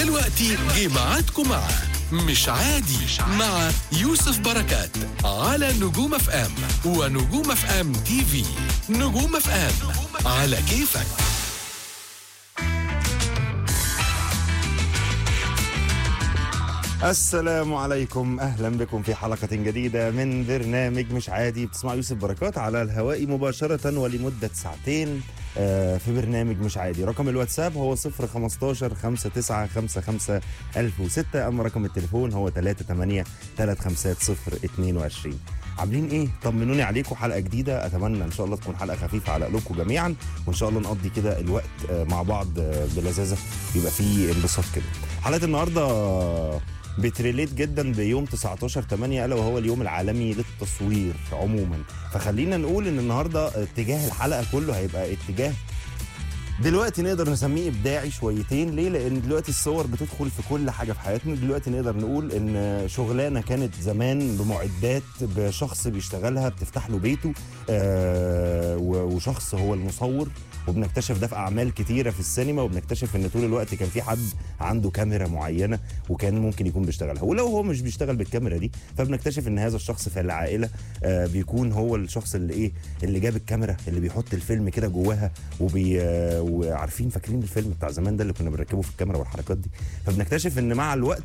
دلوقتي جه ميعادكم مع مش عادي مع يوسف بركات على نجوم اف ام ونجوم اف ام تي في نجوم اف ام على كيفك السلام عليكم اهلا بكم في حلقه جديده من برنامج مش عادي بتسمع يوسف بركات على الهواء مباشره ولمده ساعتين آه، في برنامج مش عادي رقم الواتساب هو 015 5955 1006 اما رقم التليفون هو 38 350 22 عاملين ايه طمنوني عليكم حلقه جديده اتمنى ان شاء الله تكون حلقه خفيفه على قلوبكم جميعا وان شاء الله نقضي كده الوقت آه، مع بعض آه، بلذاذه يبقى فيه انبساط كده حلقه النهارده بتريليت جدا بيوم 19 8 الا وهو اليوم العالمي للتصوير عموما فخلينا نقول ان النهارده اتجاه الحلقه كله هيبقى اتجاه دلوقتي نقدر نسميه ابداعي شويتين ليه لان دلوقتي الصور بتدخل في كل حاجه في حياتنا دلوقتي نقدر نقول ان شغلانه كانت زمان بمعدات بشخص بيشتغلها بتفتح له بيته آه و- وشخص هو المصور وبنكتشف ده في اعمال كتيره في السينما وبنكتشف ان طول الوقت كان في حد عنده كاميرا معينه وكان ممكن يكون بيشتغلها ولو هو مش بيشتغل بالكاميرا دي فبنكتشف ان هذا الشخص في العائله آه بيكون هو الشخص اللي ايه اللي جاب الكاميرا اللي بيحط الفيلم كده جواها وبي آه وعارفين فاكرين الفيلم بتاع زمان ده اللي كنا بنركبه في الكاميرا والحركات دي فبنكتشف ان مع الوقت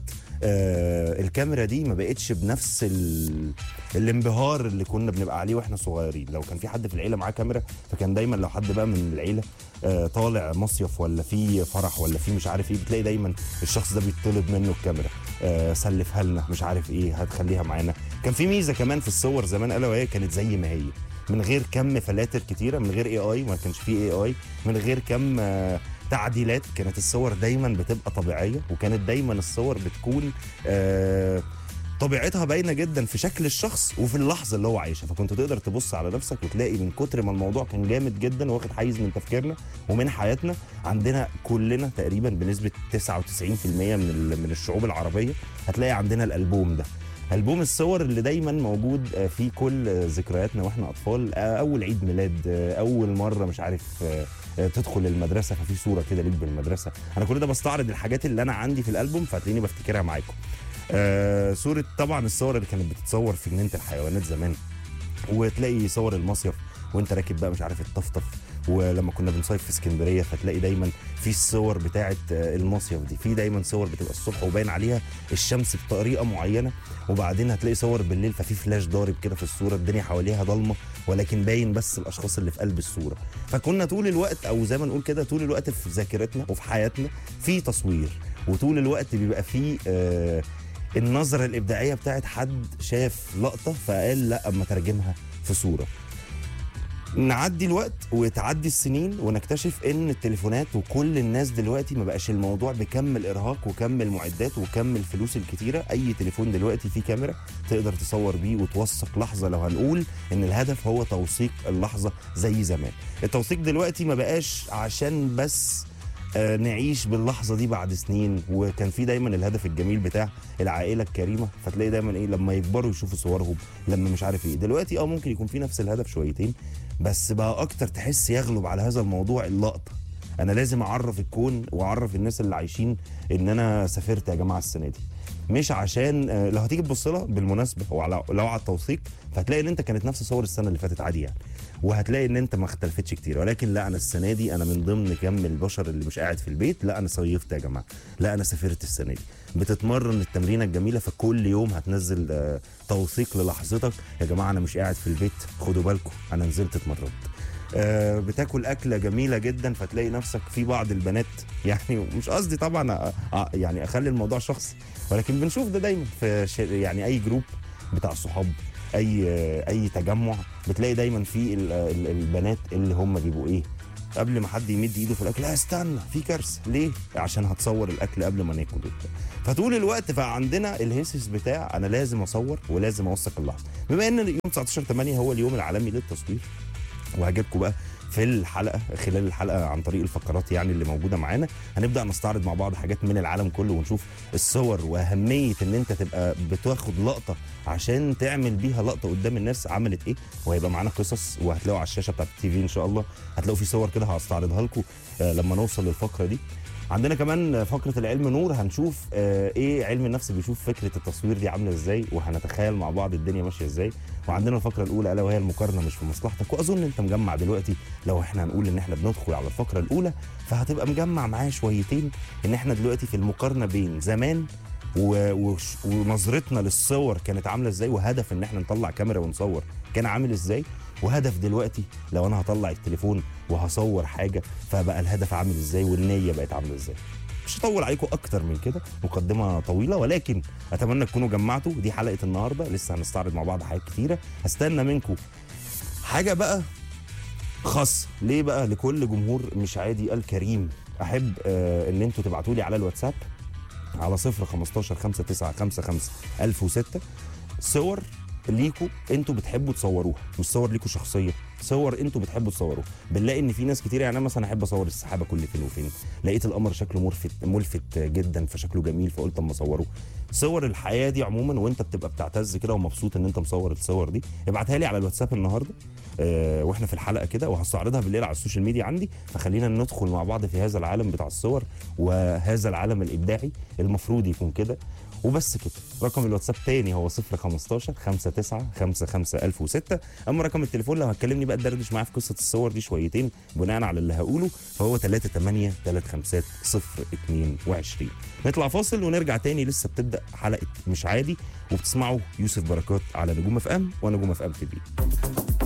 آه الكاميرا دي ما بقتش بنفس ال... الانبهار اللي كنا بنبقى عليه واحنا صغيرين لو كان في حد في العيله معاه كاميرا فكان دايما لو حد بقى من العيله آه طالع مصيف ولا في فرح ولا في مش عارف ايه بتلاقي دايما الشخص ده بيطلب منه الكاميرا آه سلفها لنا مش عارف ايه هتخليها معانا كان في ميزه كمان في الصور زمان الا وهي كانت زي ما هي من غير كم فلاتر كتيره من غير اي اي ما كانش فيه اي اي من غير كم آه تعديلات كانت الصور دايما بتبقى طبيعيه وكانت دايما الصور بتكون آه طبيعتها باينه جدا في شكل الشخص وفي اللحظه اللي هو عايشها فكنت تقدر تبص على نفسك وتلاقي من كتر ما الموضوع كان جامد جدا واخد حيز من تفكيرنا ومن حياتنا عندنا كلنا تقريبا بنسبه 99% من ال- من الشعوب العربيه هتلاقي عندنا الالبوم ده البوم الصور اللي دايما موجود آه، في كل آه، ذكرياتنا واحنا اطفال آه، اول عيد ميلاد آه، اول مره مش عارف آه، آه، تدخل المدرسه ففي صوره كده ليك بالمدرسه انا كل ده بستعرض الحاجات اللي انا عندي في الالبوم فهتلاقيني بفتكرها معاكم آه صورة طبعا الصور اللي كانت بتتصور في جنينة الحيوانات زمان وتلاقي صور المصيف وانت راكب بقى مش عارف الطفطف ولما كنا بنصيف في اسكندريه فتلاقي دايما في الصور بتاعه آه، المصيف دي في دايما صور بتبقى الصبح وباين عليها الشمس بطريقه معينه وبعدين هتلاقي صور بالليل ففي فلاش ضارب كده في الصوره الدنيا حواليها ضلمه ولكن باين بس الاشخاص اللي في قلب الصوره فكنا طول الوقت او زي ما نقول كده طول الوقت في ذاكرتنا وفي حياتنا في تصوير وطول الوقت بيبقى في آه النظره الابداعيه بتاعت حد شاف لقطه فقال لا اما ترجمها في صوره نعدي الوقت وتعدي السنين ونكتشف ان التليفونات وكل الناس دلوقتي ما بقاش الموضوع بكم الارهاق وكم المعدات وكم الفلوس الكتيره اي تليفون دلوقتي فيه كاميرا تقدر تصور بيه وتوثق لحظه لو هنقول ان الهدف هو توثيق اللحظه زي زمان التوثيق دلوقتي ما بقاش عشان بس آه، نعيش باللحظه دي بعد سنين وكان في دايما الهدف الجميل بتاع العائله الكريمه فتلاقي دايما ايه لما يكبروا يشوفوا صورهم لما مش عارف ايه دلوقتي اه ممكن يكون في نفس الهدف شويتين بس بقى اكتر تحس يغلب على هذا الموضوع اللقطه انا لازم اعرف الكون واعرف الناس اللي عايشين ان انا سافرت يا جماعه السنه دي مش عشان آه، لو هتيجي تبص لها بالمناسبه وعلى لو على التوثيق فهتلاقي ان انت كانت نفس صور السنه اللي فاتت عادي يعني وهتلاقي ان انت ما اختلفتش كتير ولكن لا انا السنه دي انا من ضمن كم البشر اللي مش قاعد في البيت لا انا صيفت يا جماعه لا انا سافرت السنه دي بتتمرن التمرينه الجميله فكل يوم هتنزل آه، توثيق للحظتك يا جماعه انا مش قاعد في البيت خدوا بالكم انا نزلت اتمرنت آه، بتاكل اكله جميله جدا فتلاقي نفسك في بعض البنات يعني مش قصدي طبعا أ- أ- يعني اخلي الموضوع شخصي ولكن بنشوف ده دايما في ش- يعني اي جروب بتاع الصحاب اي اي تجمع بتلاقي دايما في ال- ال- البنات اللي هم بيبقوا ايه قبل ما حد يمد ايده في الاكل لا استنى في كارثه ليه عشان هتصور الاكل قبل ما ناكل وبتاع. فطول الوقت بقى عندنا الهيسس بتاع انا لازم اصور ولازم اوثق اللحظه بما ان يوم 19 8 هو اليوم العالمي للتصوير وهجيبكم بقى في الحلقه خلال الحلقه عن طريق الفقرات يعني اللي موجوده معانا هنبدا نستعرض مع بعض حاجات من العالم كله ونشوف الصور واهميه ان انت تبقى بتاخد لقطه عشان تعمل بيها لقطه قدام الناس عملت ايه وهيبقى معانا قصص وهتلاقوا على الشاشه بتاعت التي في ان شاء الله هتلاقوا في صور كده هستعرضها لكم آه، لما نوصل للفقره دي عندنا كمان فقره العلم نور هنشوف آه، ايه علم النفس بيشوف فكره التصوير دي عامله ازاي وهنتخيل مع بعض الدنيا ماشيه ازاي وعندنا الفقره الاولى الا وهي المقارنه مش في مصلحتك واظن انت مجمع دلوقتي لو احنا هنقول ان احنا بندخل على الفقره الاولى فهتبقى مجمع معايا شويتين ان احنا دلوقتي في المقارنه بين زمان و... وش... ونظرتنا للصور كانت عامله ازاي وهدف ان احنا نطلع كاميرا ونصور كان عامل ازاي وهدف دلوقتي لو انا هطلع التليفون وهصور حاجه فبقى الهدف عامل ازاي والنيه بقت عامله ازاي مش هطول عليكم اكتر من كده مقدمه طويله ولكن اتمنى تكونوا جمعتوا دي حلقه النهارده لسه هنستعرض مع بعض حاجات كتيره هستنى منكم حاجه بقى خاصه ليه بقى لكل جمهور مش عادي الكريم احب آه ان انتوا تبعتوا لي على الواتساب على 0 15 5 9 5 5 1006 صور ليكوا انتوا بتحبوا تصوروها مش صور ليكوا شخصيه صور انتوا بتحبوا تصوروها بنلاقي ان في ناس كتير يعني انا مثلا احب اصور السحابه كل فين وفين لقيت القمر شكله ملفت ملفت جدا فشكله جميل فقلت اما اصوره صور الحياه دي عموما وانت بتبقى بتعتز كده ومبسوط ان انت مصور الصور دي ابعتها لي على الواتساب النهارده آه واحنا في الحلقه كده وهستعرضها بالليل على السوشيال ميديا عندي فخلينا ندخل مع بعض في هذا العالم بتاع الصور وهذا العالم الابداعي المفروض يكون كده وبس كده رقم الواتساب تاني هو 015 59 55 1006 اما رقم التليفون لو هتكلمني بقى تدردش معايا في قصه الصور دي شويتين بناء على اللي هقوله فهو 38 35 022 نطلع فاصل ونرجع تاني لسه بتبدا حلقه مش عادي وبتسمعوا يوسف بركات على نجوم اف ام ونجوم اف ام تي في